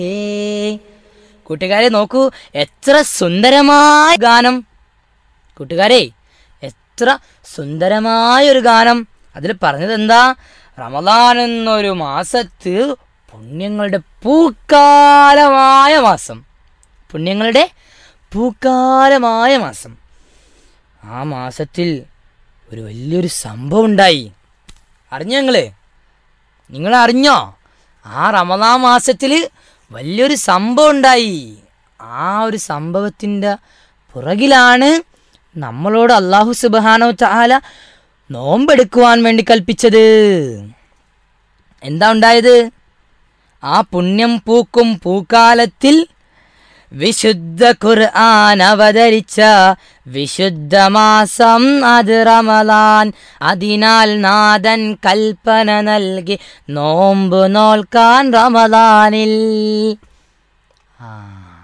ഏയ്. കൂട്ടുകാരെ നോക്കൂ എത്ര സുന്ദരമായ ഗാനം കൂട്ടുകാരെ എത്ര സുന്ദരമായ ഒരു ഗാനം അതിൽ പറഞ്ഞത് എന്താ റമദാൻ എന്നൊരു മാസത്ത് പുണ്യങ്ങളുടെ പൂക്കാലമായ മാസം പുണ്യങ്ങളുടെ പൂക്കാലമായ മാസം ആ മാസത്തിൽ ഒരു വലിയൊരു സംഭവം ഉണ്ടായി അറിഞ്ഞോ നിങ്ങള് നിങ്ങൾ അറിഞ്ഞോ ആ റമദാൻ മാസത്തിൽ വലിയൊരു സംഭവം ഉണ്ടായി ആ ഒരു സംഭവത്തിൻ്റെ പുറകിലാണ് നമ്മളോട് അള്ളാഹു സുബാനോ ചാല നോമ്പെടുക്കുവാൻ വേണ്ടി കൽപ്പിച്ചത് എന്താ ഉണ്ടായത് ആ പുണ്യം പൂക്കും പൂക്കാലത്തിൽ വിശുദ്ധ ഖുർആൻ അവതരിച്ച വിശുദ്ധ മാസം അത് റമദാൻ അതിനാൽ നാഥൻ കൽപ്പന നൽകി നോമ്പ് നോൽക്കാൻ റമദാനിൽ ആ.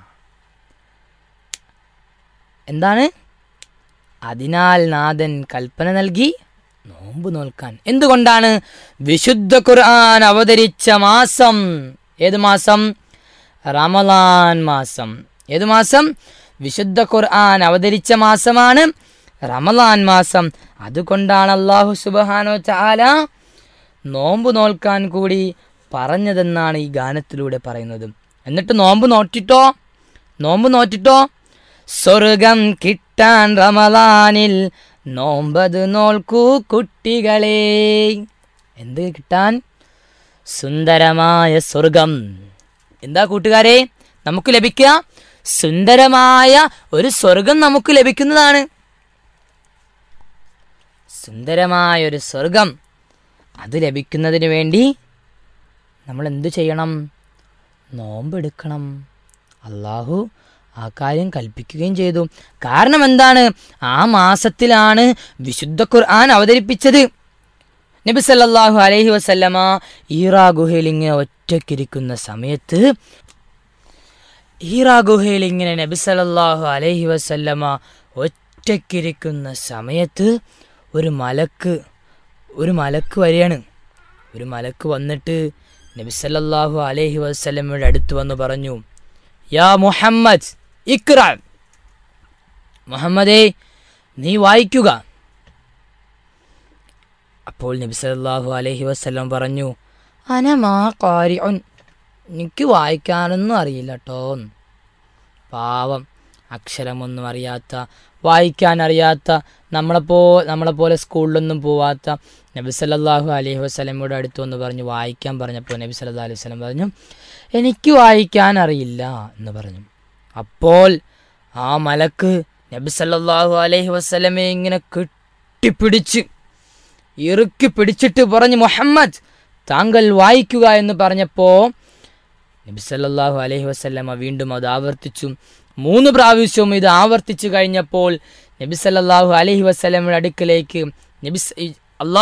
എന്താണ് അതിനാൽ നാഥൻ കൽപ്പന നൽകി നോമ്പ് നോൽക്കാൻ എന്തുകൊണ്ടാണ് വിശുദ്ധ ഖുർആൻ അവതരിച്ച മാസം ഏത് മാസം റമലാൻ മാസം ഏത് മാസം വിശുദ്ധ ഖുർആൻ അവതരിച്ച മാസമാണ് റമലാൻ മാസം അതുകൊണ്ടാണ് അള്ളാഹു സുബഹാനോ ചാല നോമ്പ് നോൽക്കാൻ കൂടി പറഞ്ഞതെന്നാണ് ഈ ഗാനത്തിലൂടെ പറയുന്നത് എന്നിട്ട് നോമ്പ് നോറ്റിട്ടോ നോമ്പ് നോറ്റിട്ടോ സ്വർഗം കിട്ടാൻ റമലാനിൽ നോമ്പത് നോൽക്കൂ കുട്ടികളെ എന്ത് കിട്ടാൻ സുന്ദരമായ സ്വർഗം എന്താ കൂട്ടുകാരെ നമുക്ക് ലഭിക്കുക സുന്ദരമായ ഒരു സ്വർഗം നമുക്ക് ലഭിക്കുന്നതാണ് സുന്ദരമായ ഒരു സ്വർഗം അത് ലഭിക്കുന്നതിന് വേണ്ടി നമ്മൾ എന്തു ചെയ്യണം നോമ്പെടുക്കണം അള്ളാഹു ആ കാര്യം കൽപ്പിക്കുകയും ചെയ്തു കാരണം എന്താണ് ആ മാസത്തിലാണ് വിശുദ്ധ ഖുർആൻ അവതരിപ്പിച്ചത് നബി സല്ലല്ലാഹു അലൈഹി വസല്ലമ ഈറാ ഗുഹയിൽ ഇങ്ങനെ ഒറ്റയ്ക്കിരിക്കുന്ന സമയത്ത് ഈറാ ഗുഹയിൽ ഇങ്ങനെ നബി സല്ലല്ലാഹു അലൈഹി വസല്ലമ ഒറ്റയ്ക്കിരിക്കുന്ന സമയത്ത് ഒരു മലക്ക് ഒരു മലക്ക് വരികയാണ് ഒരു മലക്ക് വന്നിട്ട് നബി സല്ലല്ലാഹു അലൈഹി വസല്ലമയുടെ അടുത്ത് വന്ന് പറഞ്ഞു യാ മുഹമ്മദ് ഇക്ര മുഹമ്മദേ നീ വായിക്കുക അപ്പോൾ നബി സല്ലല്ലാഹു അലൈഹി വസല്ലം പറഞ്ഞു അനമാ കാരിഉൻ എനിക്ക് വായിക്കാനൊന്നും അറിയില്ല കേട്ടോ പാവം അക്ഷരമൊന്നും അറിയാത്ത വായിക്കാൻ അറിയാത്ത നമ്മളെപ്പോ നമ്മളെപ്പോലെ സ്കൂളിലൊന്നും പോവാത്ത നബി സല്ലല്ലാഹു അലൈഹി വസല്ലമയുടെ അടുത്ത് വന്ന് പറഞ്ഞു വായിക്കാൻ പറഞ്ഞപ്പോൾ നബി സല്ലല്ലാഹു അലൈഹി വസല്ലം പറഞ്ഞു എനിക്ക് വായിക്കാൻ അറിയില്ല എന്ന് പറഞ്ഞു അപ്പോൾ ആ മലക്ക് നബി സല്ലല്ലാഹു അലൈഹി വസല്ലമയെ ഇങ്ങനെ കെട്ടിപ്പിടിച്ച് ഇറുക്കി പിടിച്ചിട്ട് പറഞ്ഞു മുഹമ്മദ് താങ്കൾ വായിക്കുക എന്ന് പറഞ്ഞപ്പോൾ നബി സല്ലല്ലാഹു അലൈഹി വസല്ലമ വീണ്ടും അത് ആവർത്തിച്ചു മൂന്ന് പ്രാവശ്യവും ഇത് ആവർത്തിച്ചു കഴിഞ്ഞപ്പോൾ നബി സല്ലല്ലാഹു അലൈഹി വസല്ലമയുടെ അടുക്കലേക്ക് നബി സ- ഈ